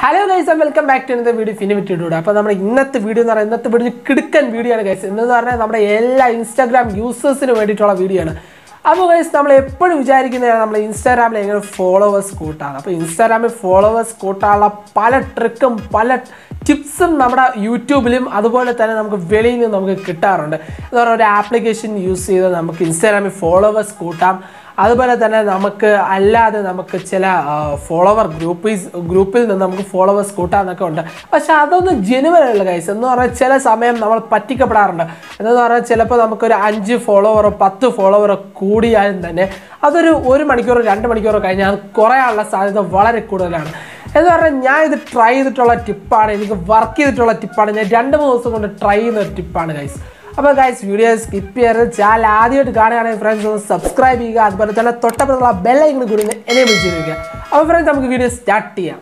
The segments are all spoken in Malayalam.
Hello guys welcome back to ഇന്നത്തെ വീഡിയോ ഫിനിമിറ്റിലൂടെ അപ്പോൾ നമ്മുടെ ഇന്നത്തെ വീഡിയോ എന്ന് പറയുന്നത് ഇന്നത്തെ വീഡിയോ കിടുക്കൻ വീഡിയോ ആണ് ഗൈസ് എന്ന് പറഞ്ഞാൽ നമ്മുടെ എല്ലാ ഇൻസ്റ്റാഗ്രാം യൂസേഴ്സിന് വേണ്ടിയിട്ടുള്ള വീഡിയോ ആണ് അപ്പോൾ ഗൈസ് നമ്മൾ എപ്പോഴും വിചാരിക്കുന്നതാണ് നമ്മൾ ഇൻസ്റ്റാഗ്രാമിൽ എങ്ങനെ ഫോളോവേഴ്സ് കൂട്ടാണ് അപ്പോൾ ഇൻസ്റ്റാഗ്രാമിൽ ഫോളോവേഴ്സ് കൂട്ടാനുള്ള പല ട്രിക്കും പല ടിപ്സും നമ്മുടെ യൂട്യൂബിലും അതുപോലെ തന്നെ നമുക്ക് വെളിയിൽ നിന്ന് നമുക്ക് കിട്ടാറുണ്ട് എന്ന് പറഞ്ഞാൽ ഒരു ആപ്ലിക്കേഷൻ യൂസ് ചെയ്ത് നമുക്ക് ഇൻസ്റ്റാഗ്രാമിൽ ഫോളോവേഴ്സ് കൂട്ടാം അതുപോലെ തന്നെ നമുക്ക് അല്ലാതെ നമുക്ക് ചില ഫോളോവർ ഗ്രൂപ്പീസ് ഗ്രൂപ്പിൽ നിന്ന് നമുക്ക് ഫോളോവേഴ്സ് കൂട്ടാന്നൊക്കെ ഉണ്ട് പക്ഷെ അതൊന്നും ജെനുവൻ അല്ല കൈസ് എന്ന് പറഞ്ഞാൽ ചില സമയം നമ്മൾ പറ്റിക്കപ്പെടാറുണ്ട് എന്ന് പറഞ്ഞാൽ ചിലപ്പോൾ നമുക്കൊരു അഞ്ച് ഫോളോവറോ പത്ത് ഫോളോവറോ കൂടിയാലും തന്നെ അതൊരു ഒരു മണിക്കൂറോ രണ്ട് മണിക്കൂറോ കഴിഞ്ഞാൽ അത് കുറയാനുള്ള സാധ്യത വളരെ കൂടുതലാണ് എന്ന് പറഞ്ഞാൽ ഞാൻ ഇത് ട്രൈ ചെയ്തിട്ടുള്ള ടിപ്പാണ് എനിക്ക് വർക്ക് ചെയ്തിട്ടുള്ള ടിപ്പാണ് ഞാൻ രണ്ട് മൂന്ന് ദിവസം കൊണ്ട് ട്രൈ ചെയ്യുന്ന ഒരു ടിപ്പാണ് ഗൈസ് അപ്പോൾ ഗൈസ് വീഡിയോ സ്കിപ്പ് ചെയ്യരുത് ചാനൽ ആദ്യമായിട്ട് കാണുകയാണെങ്കിൽ ഫ്രണ്ട്സ് ഒന്ന് സബ്സ്ക്രൈബ് ചെയ്യുക അതുപോലെ തന്നെ തൊട്ടപ്പുറത്തുള്ള ബെല്ലൈക്കൺ കൂടി ഒന്ന് എനേബിൾ ചെയ്ത് വയ്ക്കുക അപ്പോൾ ഫ്രണ്ട്സ് നമുക്ക് വീഡിയോ സ്റ്റാർട്ട് ചെയ്യാം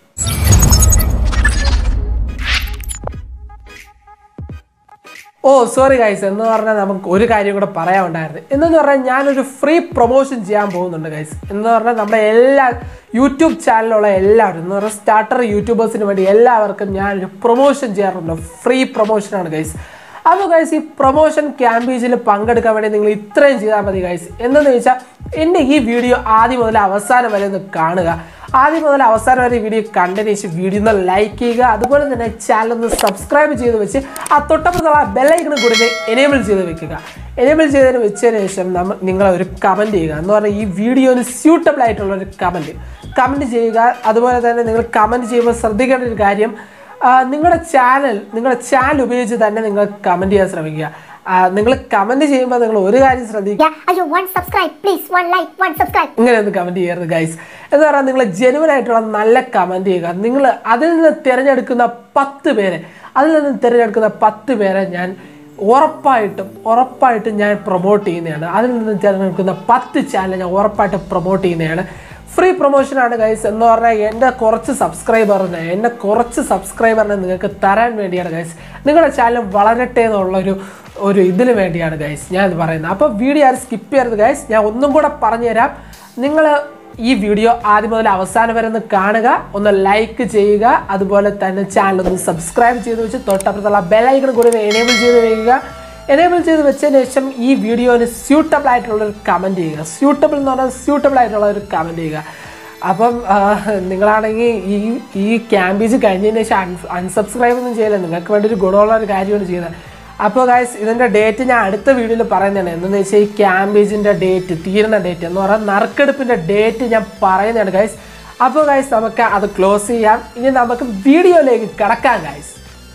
ഓ സോറി ഗൈസ് എന്ന് പറഞ്ഞാൽ നമുക്ക് ഒരു കാര്യം കൂടെ പറയാനുണ്ടായിരുന്നു എന്നെന്ന് പറഞ്ഞാൽ ഞാനൊരു ഫ്രീ പ്രൊമോഷൻ ചെയ്യാൻ പോകുന്നുണ്ട് ഗൈസ് എന്ന് പറഞ്ഞാൽ നമ്മുടെ എല്ലാ യൂട്യൂബ് ചാനലിലുള്ള എല്ലാവരും എന്ന് പറഞ്ഞാൽ സ്റ്റാർട്ടർ യൂട്യൂബേഴ്സിന് വേണ്ടി എല്ലാവർക്കും ഞാനൊരു പ്രൊമോഷൻ ചെയ്യാറുണ്ട് ഫ്രീ പ്രൊമോഷനാണ് ഗൈസ് അപ്പോൾ ഗൈസ് ഈ പ്രൊമോഷൻ ക്യാമ്പേജിൽ പങ്കെടുക്കാൻ വേണ്ടി നിങ്ങൾ ഇത്രയും ചെയ്താൽ മതി ഗൈസ് എന്തെന്ന് വെച്ചാൽ എൻ്റെ ഈ വീഡിയോ ആദ്യം മുതൽ അവസാനം വരെ ഒന്ന് കാണുക ആദ്യം മുതൽ അവസാനം വരെ വീഡിയോ കണ്ടതിന് ശേഷം വീഡിയോ ഒന്ന് ലൈക്ക് ചെയ്യുക അതുപോലെ തന്നെ ചാനൽ ഒന്ന് സബ്സ്ക്രൈബ് ചെയ്ത് വെച്ച് ആ തൊട്ടപ്പുറത്തുള്ള ബെല്ലൈക്കണും കൂടി എനേബിൾ ചെയ്ത് വെക്കുക എനേബിൾ ചെയ്തതിന് വെച്ചതിന് ശേഷം നമ്മൾ നിങ്ങൾ ഒരു കമൻറ്റ് ചെയ്യുക എന്ന് പറഞ്ഞാൽ ഈ വീഡിയോന് സ്യൂട്ടബിൾ ആയിട്ടുള്ള ഒരു കമൻറ്റ് കമൻറ്റ് ചെയ്യുക അതുപോലെ തന്നെ നിങ്ങൾ കമൻറ്റ് ചെയ്യുമ്പോൾ ശ്രദ്ധിക്കേണ്ട ഒരു കാര്യം നിങ്ങളുടെ ചാനൽ നിങ്ങളുടെ ചാനൽ ഉപയോഗിച്ച് തന്നെ നിങ്ങൾ കമൻറ്റ് ചെയ്യാൻ ശ്രമിക്കുക നിങ്ങൾ കമൻറ്റ് ചെയ്യുമ്പോൾ നിങ്ങൾ ഒരു കാര്യം ശ്രദ്ധിക്കുക Yeah, are you one subscribe? Please, one like, one subscribe. ഇങ്ങനെ ഒന്ന് കമൻറ്റ് ചെയ്യരുത് ഗൈസ് എന്ന് പറഞ്ഞാൽ നിങ്ങൾ ജെനുവൻ ആയിട്ടുള്ള നല്ല കമൻറ്റ് ചെയ്യുക നിങ്ങൾ അതിൽ നിന്ന് തിരഞ്ഞെടുക്കുന്ന പത്ത് പേരെ അതിൽ നിന്ന് തിരഞ്ഞെടുക്കുന്ന പത്ത് പേരെ ഞാൻ ഉറപ്പായിട്ടും ഉറപ്പായിട്ടും ഞാൻ പ്രൊമോട്ട് ചെയ്യുന്നതാണ് അതിൽ നിന്ന് തിരഞ്ഞെടുക്കുന്ന പത്ത് ചാനൽ ഞാൻ ഉറപ്പായിട്ടും പ്രൊമോട്ട് ചെയ്യുന്നതാണ് ഫ്രീ പ്രൊമോഷനാണ് ഗൈസ് എന്ന് പറഞ്ഞാൽ എൻ്റെ കുറച്ച് സബ്സ്ക്രൈബറിനെ എൻ്റെ കുറച്ച് സബ്സ്ക്രൈബറിനെ നിങ്ങൾക്ക് തരാൻ വേണ്ടിയാണ് ഗൈസ് നിങ്ങളുടെ ചാനൽ വളരട്ടെ എന്നുള്ളൊരു ഒരു ഇതിന് വേണ്ടിയാണ് ഗൈസ് ഞാൻ ഇത് പറയുന്നത് അപ്പോൾ വീഡിയോ ആരും സ്കിപ്പ് ചെയ്യരുത് ഗൈസ് ഞാൻ ഒന്നും കൂടെ പറഞ്ഞുതരാം നിങ്ങൾ ഈ വീഡിയോ ആദ്യം മുതൽ അവസാനം വരെ ഒന്ന് കാണുക ഒന്ന് ലൈക്ക് ചെയ്യുക അതുപോലെ തന്നെ ചാനൽ ഒന്ന് സബ്സ്ക്രൈബ് ചെയ്ത് വെച്ച് തൊട്ടപ്പുറത്തുള്ള ബെല്ലൈക്കൺ കൂടി എനേബിൾ ചെയ്ത് വയ്ക്കുക എനേബിൾ ചെയ്ത് വെച്ചതിന് ശേഷം ഈ വീഡിയോന് സ്യൂട്ടബിൾ ആയിട്ടുള്ള ഒരു കമൻറ്റ് ചെയ്യുക സ്യൂട്ടബിൾ എന്ന് പറഞ്ഞാൽ സ്യൂട്ടബിൾ ആയിട്ടുള്ള ഒരു കമൻറ്റ് ചെയ്യുക അപ്പം ആ, നിങ്ങളാണെങ്കിൽ ഈ ഈ ക്യാമ്പേജ് കഴിഞ്ഞതിന് ശേഷം അൺ അൺസബ്സ്ക്രൈബ് ഒന്നും ചെയ്യില്ല നിങ്ങൾക്ക് വേണ്ടി ഒരു ഗുണമുള്ള ഒരു കാര്യമാണ് ചെയ്യുന്നത് അപ്പോൾ ഗൈസ് ഇതിൻ്റെ ഡേറ്റ് ഞാൻ അടുത്ത വീഡിയോയിൽ പറയുന്നതാണ് എന്തെന്ന് വെച്ചാൽ ഈ ക്യാമ്പേജിൻ്റെ ഡേറ്റ് തീരുന്ന ഡേറ്റ് എന്ന് പറഞ്ഞാൽ നറുക്കെടുപ്പിൻ്റെ ഡേറ്റ് ഞാൻ പറയുന്നതാണ് ഗൈസ് അപ്പോൾ ഗൈസ് നമുക്ക് അത് ക്ലോസ് ചെയ്യാം ഇനി നമുക്ക് വീഡിയോയിലേക്ക് കിടക്കാം ഗൈസ്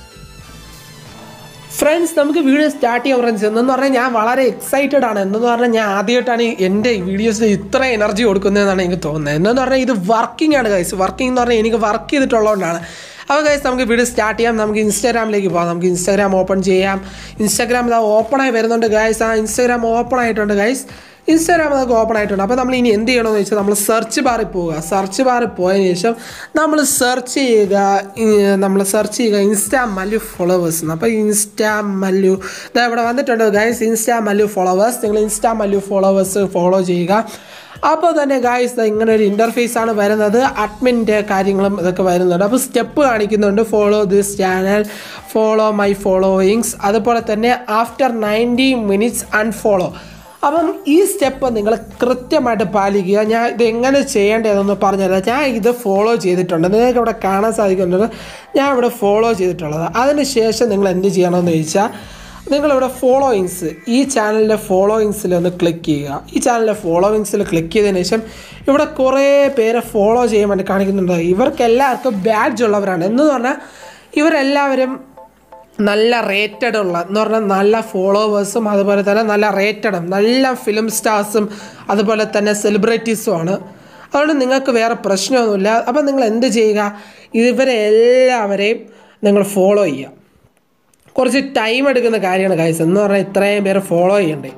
ഫ്രണ്ട്സ് നമുക്ക് വീഡിയോ സ്റ്റാർട്ട് ചെയ്യാം ഫ്രണ്ട്സ് എന്നു പറഞ്ഞാൽ ഞാൻ വളരെ എക്സൈറ്റഡ് ആണ് എന്നു പറഞ്ഞാൽ ഞാൻ ആദ്യമായിട്ടാണ് ഈ എൻ്റെ വീഡിയോസിൽ ഇത്ര എനർജി കൊടുക്കുന്നതെന്നാണ് എനിക്ക് തോന്നുന്നത് എന്നു പറഞ്ഞാൽ ഇത് വർക്കിംഗ് ആണ് ഗൈസ് വർക്കിംഗ് എന്ന് പറഞ്ഞാൽ എനിക്ക് വർക്ക് ചെയ്തിട്ടുള്ളതുകൊണ്ടാണ് അപ്പോൾ ഗൈസ് നമുക്ക് വീഡിയോ സ്റ്റാർട്ട് ചെയ്യാം നമുക്ക് ഇൻസ്റ്റാഗ്രാമിലേക്ക് പോകാം നമുക്ക് ഇൻസ്റ്റാഗ്രാം ഓപ്പൺ ചെയ്യാം ഇൻസ്റ്റാഗ്രാം ഇതാ ഓപ്പണായി വരുന്നുണ്ട് ഗൈസ് ആ ഇൻസ്റ്റാഗ്രാം ഓപ്പൺ ആയിട്ടുണ്ട് ഗൈസ് ഇൻസ്റ്റാഗ്രാം നമുക്ക് ഓപ്പൺ ആയിട്ടുണ്ട് അപ്പോൾ നമ്മൾ ഇനി എന്ത് ചെയ്യണമെന്ന് വെച്ചാൽ നമ്മൾ സെർച്ച് ബാറിൽ പോവുക സെർച്ച് ബാറിൽ പോയതിന് ശേഷം നമ്മൾ സെർച്ച് ചെയ്യുക നമ്മൾ സെർച്ച് ചെയ്യുക ഇൻസ്റ്റാ മല്ലു ഫോളോവേഴ്സ് അപ്പോൾ ഇൻസ്റ്റാ മല്ലു ഇതാ ഇവിടെ വന്നിട്ടുണ്ട് ഗൈസ് ഇൻസ്റ്റാ മല്ലു ഫോളോവേഴ്സ് നിങ്ങൾ ഇൻസ്റ്റാ മല്ലു ഫോളോവേഴ്സ് ഫോളോ ചെയ്യുക അപ്പോൾ തന്നെ ഗായ്സ് ഇങ്ങനെ ഒരു ഇൻ്റർഫേസ് ആണ് വരുന്നത് അഡ്മിൻ്റെ കാര്യങ്ങളും ഇതൊക്കെ വരുന്നുണ്ട് അപ്പോൾ സ്റ്റെപ്പ് കാണിക്കുന്നുണ്ട് follow this channel follow my followings അതുപോലെ തന്നെ ആഫ്റ്റർ നയൻറ്റി മിനിറ്റ്സ് അൺഫോളോ അപ്പം ഈ സ്റ്റെപ്പ് നിങ്ങൾ കൃത്യമായിട്ട് പാലിക്കുക ഞാൻ ഇത് എങ്ങനെ ചെയ്യേണ്ടതെന്ന് പറഞ്ഞുതരാം ഞാൻ ഇത് ഫോളോ ചെയ്തിട്ടുണ്ട് നിങ്ങൾക്ക് ഇവിടെ കാണാൻ സാധിക്കുന്നുണ്ട് ഞാൻ ഇവിടെ ഫോളോ ചെയ്തിട്ടുള്ളത് അതിനുശേഷം നിങ്ങൾ എന്ത് ചെയ്യണമെന്ന് ചോദിച്ചാൽ നിങ്ങളിവിടെ ഫോളോയിങ്സ് ഈ ചാനലിൻ്റെ ഫോളോയിങ്സിൽ ഒന്ന് ക്ലിക്ക് ചെയ്യുക ഈ ചാനലിൻ്റെ ഫോളോയിങ്സിൽ ക്ലിക്ക് ചെയ്തതിന് ശേഷം ഇവിടെ കുറേ പേരെ ഫോളോ ചെയ്യാൻ വേണ്ടി കാണിക്കുന്നുണ്ട് ഇവർക്ക് എല്ലാവർക്കും ബാഡ്ജ് ഉള്ളവരാണ് എന്ന് പറഞ്ഞാൽ ഇവരെല്ലാവരും നല്ല റേറ്റഡ് ഉള്ള എന്ന് പറഞ്ഞാൽ നല്ല ഫോളോവേഴ്സും അതുപോലെ തന്നെ നല്ല റേറ്റഡും നല്ല ഫിലിം സ്റ്റാർസും അതുപോലെ തന്നെ സെലിബ്രിറ്റീസും ആണ് അതുകൊണ്ട് നിങ്ങൾക്ക് വേറെ പ്രശ്നമൊന്നുമില്ല അപ്പം നിങ്ങൾ എന്ത് ചെയ്യുക ഇവരെ എല്ലാവരെയും നിങ്ങൾ ഫോളോ ചെയ്യുക കുറച്ച് ടൈം എടുക്കുന്ന കാര്യമാണ് ഗൈസ് എന്ന് പറഞ്ഞാൽ ഇത്രയും പേര് ഫോളോ ചെയ്യണ്ടേ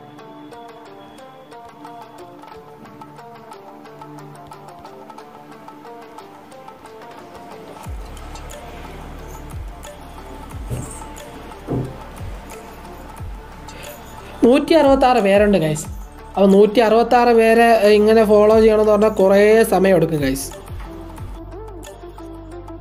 നൂറ്റി അറുപത്താറ് പേരുണ്ട് ഗൈസ് അപ്പോൾ നൂറ്റി അറുപത്താറ് പേരെ ഇങ്ങനെ ഫോളോ ചെയ്യണമെന്ന് പറഞ്ഞാൽ കുറേ സമയം എടുക്കും ഗൈസ്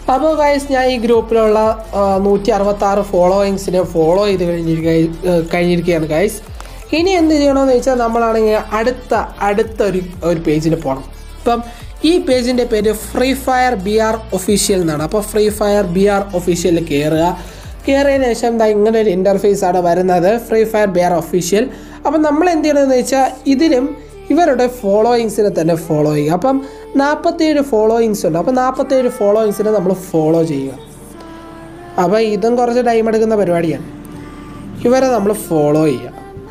അപ്പോൾ ഗൈസ് ഞാൻ ഈ ഗ്രൂപ്പിലുള്ള നൂറ്റി അറുപത്തി ആറ് ഫോളോയിങ്സിനെ ഫോളോ ചെയ്ത് കഴിഞ്ഞിരിക്ക ഏഹ് കഴിഞ്ഞിരിക്കുകയാണ് ഗൈസ് ഇനി എന്ത് ചെയ്യണമെന്ന് വെച്ചാൽ നമ്മളാണെങ്കിൽ അടുത്ത അടുത്ത ഒരു ഒരു പേജിൽ പോകണം ഇപ്പം ഈ പേജിൻ്റെ പേര് Free Fire B R official എന്നാണ് അപ്പോൾ ഫ്രീ ഫയർ ബി ആർ ഒഫീഷ്യലിൽ കയറുക കയറിയതിന് ശേഷം ദാ ഇങ്ങനെ ഒരു ഇൻ്റർഫേസ് ആണ് വരുന്നത് Free Fire B R official അപ്പം നമ്മൾ എന്ത് ചെയ്യണമെന്ന് വെച്ചാൽ ഇതിലും ഇവരുടെ ഫോളോയിങ്സിനെ തന്നെ ഫോളോ ചെയ്യുക അപ്പം നാൽപ്പത്തേഴ് ഫോളോയിങ്സ് ഉണ്ട് അപ്പം നാൽപ്പത്തേഴ് ഫോളോയിങ്സിനെ നമ്മൾ ഫോളോ ചെയ്യുക അപ്പോൾ ഇതും കുറച്ച് ടൈം എടുക്കുന്ന പരിപാടിയാണ് ഇവരെ നമ്മൾ ഫോളോ ചെയ്യുക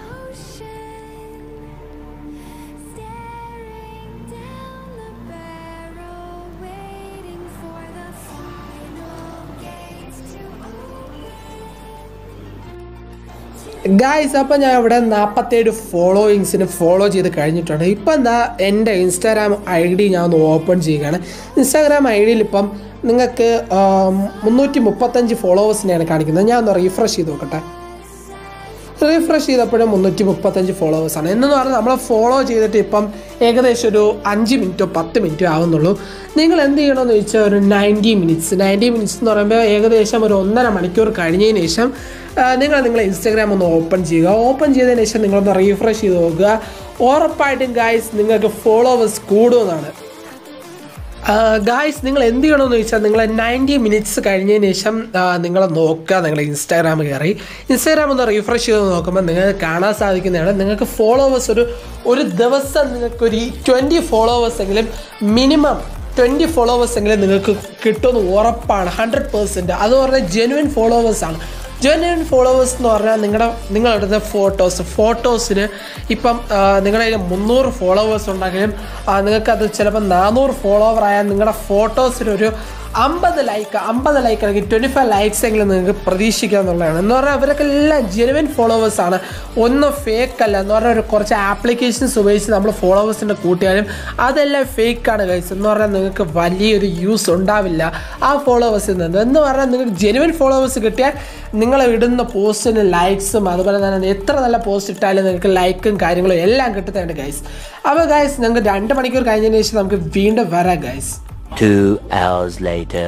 ഗായ്സ് അപ്പം ഞാൻ ഇവിടെ നാൽപ്പത്തേഴ് ഫോളോയിങ്സിന് ഫോളോ ചെയ്ത് കഴിഞ്ഞിട്ടുണ്ട് ഇപ്പം എന്താ എൻ്റെ ഇൻസ്റ്റാഗ്രാം ഐ ഡി ഞാൻ ഒന്ന് ഓപ്പൺ ചെയ്യുകയാണ് ഇൻസ്റ്റാഗ്രാം ഐ ഡിയിൽ ഇപ്പം നിങ്ങൾക്ക് മുന്നൂറ്റി മുപ്പത്തഞ്ച് ഫോളോവേഴ്സിനെയാണ് കാണിക്കുന്നത് ഞാൻ ഒന്ന് റീഫ്രഷ് ചെയ്ത് നോക്കട്ടെ റീഫ്രഷ് ചെയ്തപ്പോഴും മുന്നൂറ്റി മുപ്പത്തഞ്ച് ഫോളോവേഴ്സാണ് എന്നു പറഞ്ഞാൽ നമ്മൾ ഫോളോ ചെയ്തിട്ട് ഇപ്പം ഏകദേശം ഒരു അഞ്ച് മിനിറ്റോ പത്ത് മിനിറ്റോ ആവുന്നുള്ളൂ നിങ്ങൾ എന്ത് ചെയ്യണമെന്ന് ചോദിച്ചാൽ ഒരു നയൻറ്റി മിനിറ്റ്സ് നയൻറ്റി മിനിറ്റ്സ് എന്ന് പറയുമ്പോൾ ഏകദേശം ഒരു ഒന്നര മണിക്കൂർ കഴിഞ്ഞതിന് ശേഷം ആ, നിങ്ങൾ നിങ്ങളെ ഇൻസ്റ്റാഗ്രാം ഒന്ന് ഓപ്പൺ ചെയ്യുക ഓപ്പൺ ചെയ്തതിന് ശേഷം നിങ്ങളൊന്ന് റീഫ്രഷ് ചെയ്ത് നോക്കുക ഉറപ്പായിട്ടും ഗായ്സ് നിങ്ങൾക്ക് ഫോളോവേഴ്സ് കൂടുമെന്നാണ് ഗായ്സ് നിങ്ങൾ എന്ത് ചെയ്യണമെന്ന് ചോദിച്ചാൽ നിങ്ങൾ നയൻറ്റി മിനിറ്റ്സ് കഴിഞ്ഞതിന് ശേഷം നിങ്ങൾ നോക്കുക നിങ്ങൾ ഇൻസ്റ്റാഗ്രാം കയറി ഇൻസ്റ്റാഗ്രാം ഒന്ന് റീഫ്രഷ് ചെയ്ത് നോക്കുമ്പോൾ നിങ്ങൾക്ക് കാണാൻ സാധിക്കുന്നതാണ് നിങ്ങൾക്ക് ഫോളോവേഴ്സ് ഒരു ഒരു ദിവസം നിങ്ങൾക്കൊരു ട്വൻറ്റി ഫോളോവേഴ്സ് എങ്കിലും മിനിമം ട്വൻറ്റി ഫോളോവേഴ്സ് എങ്കിലും നിങ്ങൾക്ക് കിട്ടുമെന്ന് ഉറപ്പാണ് ഹൺഡ്രഡ് പെർസെൻറ്റ് അത് പറഞ്ഞാൽ ജെനുവൻ ഫോളോവേഴ്സാണ് ജെന്യൻ ഫോളോവേഴ്സ് എന്ന് പറഞ്ഞാൽ നിങ്ങളുടെ നിങ്ങളെടുത്ത ഫോട്ടോസ് ഫോട്ടോസിന് ഇപ്പം ആ, നിങ്ങളുടെ കയ്യിൽ മുന്നൂറ് ഫോളോവേഴ്സ് ഉണ്ടെങ്കിലും ആ, നിങ്ങൾക്കത് ചിലപ്പോൾ നാനൂറ് ഫോളോവർ ആയാൽ നിങ്ങളുടെ ഫോട്ടോസിനൊരു അമ്പത് ലൈക്ക് അമ്പത് ലൈക്ക് അല്ലെങ്കിൽ ട്വൻറ്റി ഫൈവ് ലൈക്സ് എങ്കിലും നിങ്ങൾക്ക് പ്രതീക്ഷിക്കുക എന്നുള്ളതാണ് എന്ന് പറഞ്ഞാൽ അവരൊക്കെ എല്ലാം ജെനുവൻ ഫോളോവേഴ്സ് ആണ് ഒന്നും ഫേക്ക് അല്ല എന്ന് പറഞ്ഞാൽ ഒരു കുറച്ച് ആപ്ലിക്കേഷൻസ് ഉപയോഗിച്ച് നമ്മൾ ഫോളോവേഴ്സിൻ്റെ കൂട്ടിയാലും അതെല്ലാം ഫേക്ക് ആണ് ഗൈസ് എന്ന് പറഞ്ഞാൽ നിങ്ങൾക്ക് വലിയൊരു യൂസ് ഉണ്ടാവില്ല ആ ഫോളോവേഴ്സിൽ നിന്ന് എന്ന് പറഞ്ഞാൽ നിങ്ങൾക്ക് ജെനുവൻ ഫോളോവേഴ്സ് കിട്ടിയാൽ നിങ്ങൾ ഇടുന്ന പോസ്റ്റിന് ലൈക്സും അതുപോലെ തന്നെ എത്ര നല്ല പോസ്റ്റ് ഇട്ടാലും നിങ്ങൾക്ക് ലൈക്കും കാര്യങ്ങളും എല്ലാം കിട്ടുന്നുണ്ട് ഗൈസ് അപ്പോൾ ഗൈസ് നിങ്ങൾക്ക് രണ്ട് മണിക്കൂർ കഴിഞ്ഞതിന് ശേഷം നമുക്ക് വീണ്ടും വരാം guys Two hours later.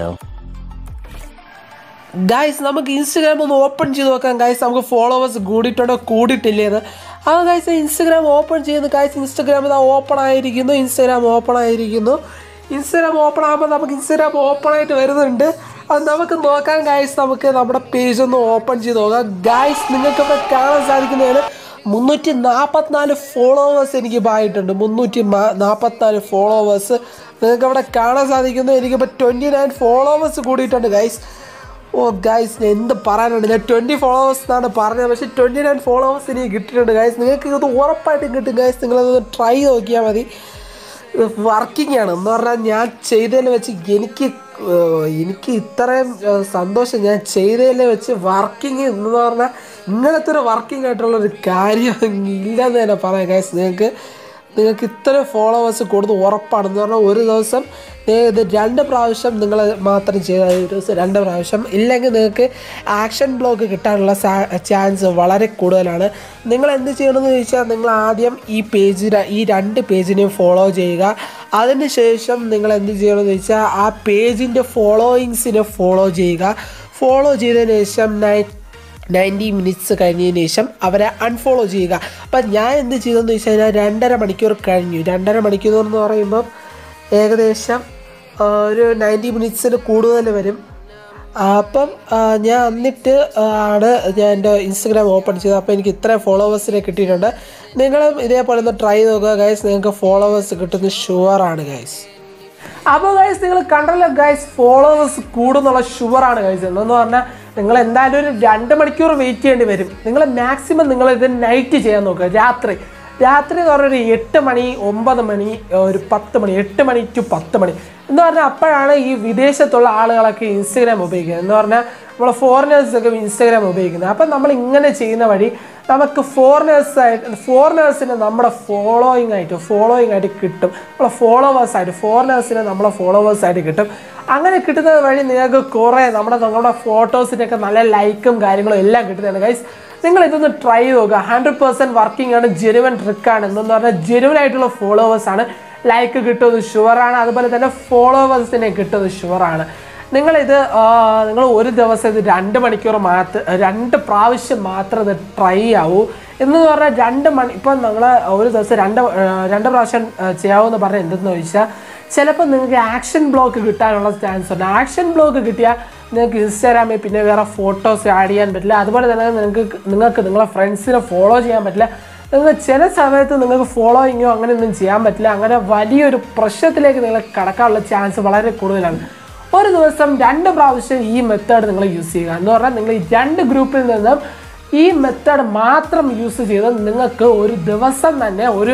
Guys നമുക്ക് ഇൻസ്റ്റഗ്രാം ഒന്ന് ഓപ്പൺ ചെയ്ത് നോക്കാം ഗൈസ് നമുക്ക് ഫോളോവേഴ്സ് കൂടിയിട്ടുണ്ടോ കൂടിയിട്ടില്ലേ എന്ന് ആ ഗൈസ് ഇൻസ്റ്റഗ്രാം ഓപ്പൺ ചെയ്യുന്നു ഗൈസ് ഇൻസ്റ്റഗ്രാം ഇതാ ഓപ്പൺ ആയിരിക്കുന്നു ഇൻസ്റ്റഗ്രാം ഓപ്പൺ ആയിരിക്കുന്നു ഇൻസ്റ്റഗ്രാം ഓപ്പൺ ആകുമ്പോൾ നമുക്ക് ഇൻസ്റ്റഗ്രാം ഓപ്പൺ ആയിട്ട് വരുന്നുണ്ട് അത് നമുക്ക് നോക്കാം ഗൈസ് നമുക്ക് നമ്മുടെ പേജ് ഒന്ന് ഓപ്പൺ ചെയ്ത് നോക്കാം ഗൈസ് നിങ്ങൾക്ക് ഇപ്പോൾ കാണാൻ സാധിക്കുന്നതാണ് മുന്നൂറ്റി നാൽപ്പത്തിനാല് ഫോളോവേഴ്സ് എനിക്ക് ഇപ്പോൾ ആയിട്ടുണ്ട് മുന്നൂറ്റി നാൽപ്പത്തിനാല് ഫോളോവേഴ്സ് നിങ്ങൾക്ക് അവിടെ കാണാൻ സാധിക്കുന്നു എനിക്കിപ്പോൾ ട്വൻറ്റി നയൻ ഫോളോവേഴ്സ് കൂടിയിട്ടുണ്ട് ഗൈസ് ഓ ഗൈസ് ഞാൻ എന്ത് പറയാനുണ്ട് ഞാൻ ട്വൻറ്റി ഫോളോവേഴ്സ് എന്നാണ് പറഞ്ഞത് പക്ഷേ ട്വൻറ്റി നയൻ ഫോളോവേഴ്സ് എനിക്ക് കിട്ടിയിട്ടുണ്ട് ഗൈസ് നിങ്ങൾക്ക് ഇത് ഉറപ്പായിട്ടും കിട്ടും ഗൈസ് നിങ്ങളതൊന്ന് ട്രൈ നോക്കിയാൽ മതി വർക്കിംഗ് ആണ് എന്ന് പറഞ്ഞാൽ ഞാൻ ചെയ്തതിൽ വെച്ച് എനിക്ക് ഏഹ്, എനിക്ക് ഇത്രയും ഏഹ്, സന്തോഷം ഞാൻ ചെയ്തതിൽ വെച്ച് വർക്കിംഗ് എന്ന് പറഞ്ഞാൽ ഇങ്ങനത്തെ ഒരു വർക്കിംഗ് ആയിട്ടുള്ള ഒരു കാര്യം ഇല്ലെന്ന് തന്നെ പറയാം ഗൈസ് നിങ്ങൾക്ക് നിങ്ങൾക്ക് ഇത്ര ഫോളോവേഴ്സ് കൊടുത്ത് ഉറപ്പാണെന്ന് പറഞ്ഞാൽ ഒരു ദിവസം നിങ്ങൾ ഇത് രണ്ട് പ്രാവശ്യം നിങ്ങൾ മാത്രം ചെയ്താൽ മതി. ഒരു ദിവസം രണ്ട് പ്രാവശ്യം ഇല്ലെങ്കിൽ നിങ്ങൾക്ക് ആക്ഷൻ ബ്ലോക്ക് കിട്ടാനുള്ള ചാൻസ് വളരെ കൂടുതലാണ് നിങ്ങൾ എന്ത് ചെയ്യണമെന്ന് ചോദിച്ചാൽ നിങ്ങൾ ആദ്യം ഈ പേജ് ഈ രണ്ട് പേജിനെയും ഫോളോ ചെയ്യുക അതിനുശേഷം നിങ്ങൾ എന്ത് ചെയ്യണമെന്ന് ചോദിച്ചാൽ ആ പേജിൻ്റെ ഫോളോയിങ്സിനെ ഫോളോ ചെയ്യുക ഫോളോ ചെയ്തതിന് ശേഷം നൈറ്റ് നയൻറ്റി മിനിറ്റ്സ് കഴിഞ്ഞതിന് ശേഷം അവരെ അൺഫോളോ ചെയ്യുക അപ്പം ഞാൻ എന്ത് ചെയ്തെന്ന് വെച്ച് കഴിഞ്ഞാൽ രണ്ടര മണിക്കൂർ കഴിഞ്ഞു രണ്ടര മണിക്കൂർ എന്ന് പറയുമ്പം ഏകദേശം ആ, ഒരു നയൻറ്റി മിനിറ്റ്സിന് കൂടുതൽ വരും ആ, അപ്പം ആ, ഞാൻ എന്നിട്ട് ആണ് ഞാൻ എൻ്റെ ഇൻസ്റ്റഗ്രാം ഓപ്പൺ ചെയ്തത് അപ്പോൾ എനിക്ക് ഇത്രയും ഫോളോവേഴ്സിനെ കിട്ടിയിട്ടുണ്ട് നിങ്ങളും ഇതേപോലെ ഒന്ന് ട്രൈ നോക്കുക ഗൈസ് നിങ്ങൾക്ക് ഫോളോവേഴ്സ് കിട്ടുന്നത് ഷുവറാണ് ഗൈസ് അപ്പോൾ ഗൈസ് നിങ്ങൾ കണ്ടല്ലോ ഗൈസ് ഫോളോവേഴ്സ് കൂടുന്നുള്ള ഷുവറാണ് ഗൈസ് എന്നു പറഞ്ഞാൽ നിങ്ങൾ എന്തായാലും ഒരു രണ്ട് മണിക്കൂർ വെയിറ്റ് ചെയ്യേണ്ടി വരും നിങ്ങൾ മാക്സിമം നിങ്ങൾ ഇത് നൈറ്റ് ചെയ്യാൻ നോക്കുക രാത്രി രാത്രി എന്ന് പറഞ്ഞാൽ ഒരു എട്ട് മണി ഒമ്പത് മണി ഒരു പത്ത് മണി എട്ട് മണി ടു പത്ത് മണി എന്ന് പറഞ്ഞാൽ അപ്പോഴാണ് ഈ വിദേശത്തുള്ള ആളുകളൊക്കെ ഇൻസ്റ്റഗ്രാം ഉപയോഗിക്കുന്നത് എന്ന് പറഞ്ഞാൽ നമ്മൾ ഫോറിനേഴ്സൊക്കെ ഇൻസ്റ്റഗ്രാം ഉപയോഗിക്കുന്നത് അപ്പം നമ്മൾ ഇങ്ങനെ ചെയ്യുന്ന വഴി നമുക്ക് ഫോറിനേഴ്സായിട്ട് ഫോറിനേഴ്സിന് നമ്മുടെ ഫോളോയിങ് ആയിട്ട് ഫോളോയിങ് ആയിട്ട് കിട്ടും നമ്മളെ ഫോളോവേഴ്സ് ആയിട്ട് ഫോറിനേഴ്സിന് നമ്മളെ ഫോളോവേഴ്സ് ആയിട്ട് കിട്ടും അങ്ങനെ കിട്ടുന്നത് വഴി നിങ്ങൾക്ക് കുറേ നമ്മുടെ നമ്മുടെ ഫോട്ടോസിനൊക്കെ നല്ല ലൈക്കും കാര്യങ്ങളും എല്ലാം കിട്ടുന്നതാണ് ഗൈസ് നിങ്ങൾ ഇതൊന്ന് ട്രൈ ചെയ്ത് നോക്കുക ഹൺഡ്രഡ് പെർസെൻറ്റ് വർക്കിംഗ് ആണ് ജെനുവൻ ട്രിക്കാണ് എന്നെന്ന് പറഞ്ഞാൽ ജെനുവൻ ആയിട്ടുള്ള ഫോളോവേഴ്സ് ആണ് ലൈക്ക് കിട്ടുന്നത് ഷുവറാണ് അതുപോലെ തന്നെ ഫോളോവേഴ്സിനെ കിട്ടുന്നത് ഷുവറാണ് നിങ്ങളിത് നിങ്ങൾ ഒരു ദിവസം ഇത് രണ്ട് മണിക്കൂർ മാത്രം രണ്ട് പ്രാവശ്യം മാത്രം ഇത് ട്രൈ ആവൂ എന്ന് പറഞ്ഞാൽ രണ്ട് മണി ഇപ്പം നിങ്ങൾ ഒരു ദിവസം രണ്ട് ആ, രണ്ട് പ്രാവശ്യം ആ, ചെയ്യാവൂന്ന് പറഞ്ഞാൽ എന്തെന്ന് ചോദിച്ചാൽ ചിലപ്പോൾ നിങ്ങൾക്ക് ആക്ഷൻ ബ്ലോക്ക് കിട്ടാനുള്ള ചാൻസ് ഉണ്ട് ആക്ഷൻ ബ്ലോക്ക് കിട്ടിയാൽ നിങ്ങൾക്ക് ഇൻസ്റ്റാഗ്രാമിൽ പിന്നെ വേറെ ഫോട്ടോസ് ആഡ് ചെയ്യാൻ പറ്റില്ല അതുപോലെ തന്നെ നിങ്ങൾക്ക് നിങ്ങൾക്ക് നിങ്ങളെ ഫ്രണ്ട്സിനെ ഫോളോ ചെയ്യാൻ പറ്റില്ല നിങ്ങൾ ചില സമയത്ത് നിങ്ങൾക്ക് ഫോളോയിങ്ങോ അങ്ങനെയൊന്നും ചെയ്യാൻ പറ്റില്ല അങ്ങനെ വലിയൊരു പ്രശ്നത്തിലേക്ക് നിങ്ങൾ കടക്കാനുള്ള ചാൻസ് വളരെ കൂടുതലാണ് ഒരു ദിവസം രണ്ട് പ്രാവശ്യം ഈ മെത്തേഡ് നിങ്ങൾ യൂസ് ചെയ്യുക എന്ന് പറഞ്ഞാൽ നിങ്ങൾ ഈ രണ്ട് ഗ്രൂപ്പിൽ നിന്നും ഈ മെത്തേഡ് മാത്രം യൂസ് ചെയ്ത് നിങ്ങൾക്ക് ഒരു ദിവസം തന്നെ ഒരു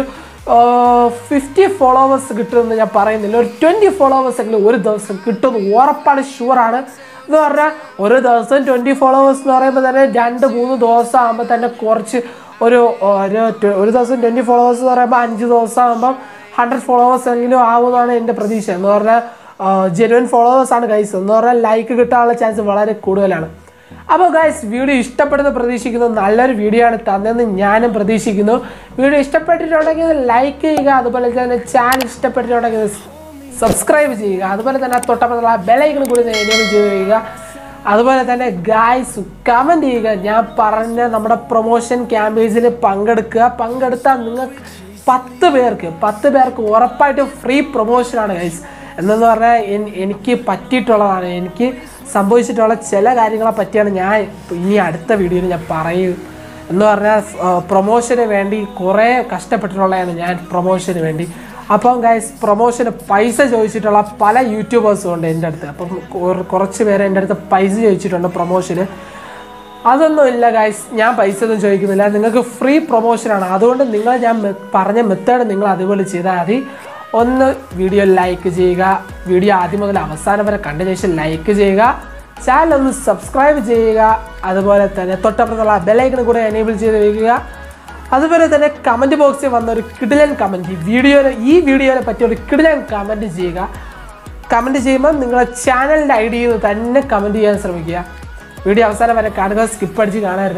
ഫിഫ്റ്റി ഫോളോവേഴ്സ് കിട്ടുമെന്ന് ഞാൻ പറയുന്നില്ല ഒരു ട്വൻറ്റി ഫോളോവേഴ്സ് എങ്കിലും ഒരു ദിവസം കിട്ടുമെന്ന് ഉറപ്പാണ് ഷുവറാണ് എന്ന് പറഞ്ഞാൽ ഒരു ദിവസം ട്വൻറ്റി ഫോളോവേഴ്സ് എന്ന് പറയുമ്പോൾ തന്നെ രണ്ട് മൂന്ന് ദിവസം ആകുമ്പോൾ തന്നെ കുറച്ച് ഒരു ഒരു ട്വ- ഒരു ദിവസം ട്വൻറ്റി ഫോളോവേഴ്സ് എന്ന് പറയുമ്പോൾ അഞ്ച് ദിവസം ആകുമ്പം ഹൺഡ്രഡ് ഫോളോവേഴ്സ് എങ്കിലും ആവുമെന്നാണ് എൻ്റെ പ്രതീക്ഷ എന്ന് പറഞ്ഞാൽ ജെനുവൻ ഫോളോവേഴ്സ് ആണ് ഗൈസ് എന്ന് പറഞ്ഞാൽ ലൈക്ക് കിട്ടാനുള്ള ചാൻസ് വളരെ കൂടുതലാണ് അപ്പോൾ ഗൈസ് വീഡിയോ ഇഷ്ടപ്പെടുന്ന പ്രതീക്ഷിക്കുന്നു നല്ലൊരു വീഡിയോ ആണ് തന്നെന്ന് ഞാനും പ്രതീക്ഷിക്കുന്നു വീഡിയോ ഇഷ്ടപ്പെട്ടിട്ടുണ്ടെങ്കിൽ ലൈക്ക് ചെയ്യുക അതുപോലെ തന്നെ ചാനൽ ഇഷ്ടപ്പെട്ടിട്ടുണ്ടെങ്കിൽ സബ്സ്ക്രൈബ് ചെയ്യുക അതുപോലെ തന്നെ തൊട്ടപ്പുറത്തുള്ള ബെലൈക്കൺ കൂടി എനേബിൾ ചെയ്ത് ചെയ്യുക അതുപോലെ തന്നെ ഗായ്സ് കമൻറ്റ് ചെയ്യുക ഞാൻ പറഞ്ഞ നമ്മുടെ പ്രൊമോഷൻ ക്യാമ്പയിൻസിൽ പങ്കെടുക്കുക പങ്കെടുത്താൽ നിങ്ങൾക്ക് പത്ത് പേർക്ക് പത്ത് പേർക്ക് ഉറപ്പായിട്ടും ഫ്രീ പ്രൊമോഷനാണ് ഗൈസ് എന്നെന്ന് പറഞ്ഞാൽ എൻ- എനിക്ക് പറ്റിയിട്ടുള്ളതാണ് എനിക്ക് സംഭവിച്ചിട്ടുള്ള ചില കാര്യങ്ങളെ പറ്റിയാണ് ഞാൻ ഇനി അടുത്ത വീഡിയോയിൽ ഞാൻ പറയും എന്ന് പറഞ്ഞാൽ പ്രൊമോഷന് വേണ്ടി കുറേ കഷ്ടപ്പെട്ടിട്ടുള്ളതാണ് ഞാൻ പ്രൊമോഷന് വേണ്ടി അപ്പം ഗൈസ് പ്രൊമോഷന് പൈസ ചോദിച്ചിട്ടുള്ള പല യൂട്യൂബേഴ്സും ഉണ്ട് എൻ്റെ അടുത്ത് അപ്പം കുറ- കുറച്ച് പേര് എൻ്റെ അടുത്ത് പൈസ ചോദിച്ചിട്ടുണ്ട് പ്രൊമോഷന് അതൊന്നും ഇല്ല ഗൈസ് ഞാൻ പൈസ ഒന്നും ചോദിക്കുന്നില്ല നിങ്ങൾക്ക് ഫ്രീ പ്രൊമോഷനാണ് അതുകൊണ്ട് നിങ്ങൾ ഞാൻ മെ- പറഞ്ഞ മെത്തേഡ് നിങ്ങൾ അതുപോലെ ചെയ്താൽ മതി ഒന്ന് വീഡിയോ ലൈക്ക് ചെയ്യുക വീഡിയോ ആദ്യം മുതൽ അവസാനം വരെ കണ്ട ശേഷം ലൈക്ക് ചെയ്യുക ചാനൽ ഒന്ന് സബ്സ്ക്രൈബ് ചെയ്യുക അതുപോലെ തന്നെ തൊട്ടപ്പുറത്തുള്ള ബെലൈക്കണ് കൂടെ എനേബിൾ ചെയ്ത് വയ്ക്കുക അതുപോലെ തന്നെ കമൻറ്റ് ബോക്സിൽ വന്ന ഒരു കിടിലൻ കമൻറ്റ് വീഡിയോയിൽ ഈ വീഡിയോനെ പറ്റിയ ഒരു കിടിലൻ കമൻറ്റ് ചെയ്യുക കമൻറ്റ് ചെയ്യുമ്പോൾ നിങ്ങളുടെ ചാനലിൻ്റെ ഐ ഡിയിൽ തന്നെ കമൻറ്റ് ചെയ്യാൻ ശ്രമിക്കുക വീഡിയോ അവസാനം വരെ കാണുക സ്കിപ്പ് അടിച്ച് കാണരുത്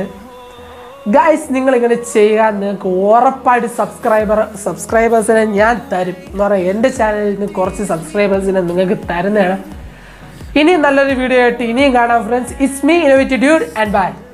ഗൈസ് നിങ്ങൾ ഇങ്ങനെ ചെയ്യുക നിങ്ങൾക്ക് ഉറപ്പായിട്ട് സബ്സ്ക്രൈബർ സബ്സ്ക്രൈബേഴ്സിനെ ഞാൻ തരും എന്ന് പറയാം എൻ്റെ ചാനലിൽ നിന്ന് കുറച്ച് സബ്സ്ക്രൈബേഴ്സിനെ നിങ്ങൾക്ക് തരുന്നതാണ് ഇനി നല്ലൊരു വീഡിയോ ആയിട്ട് ഇനിയും കാണാം friends it's me innovative dude and by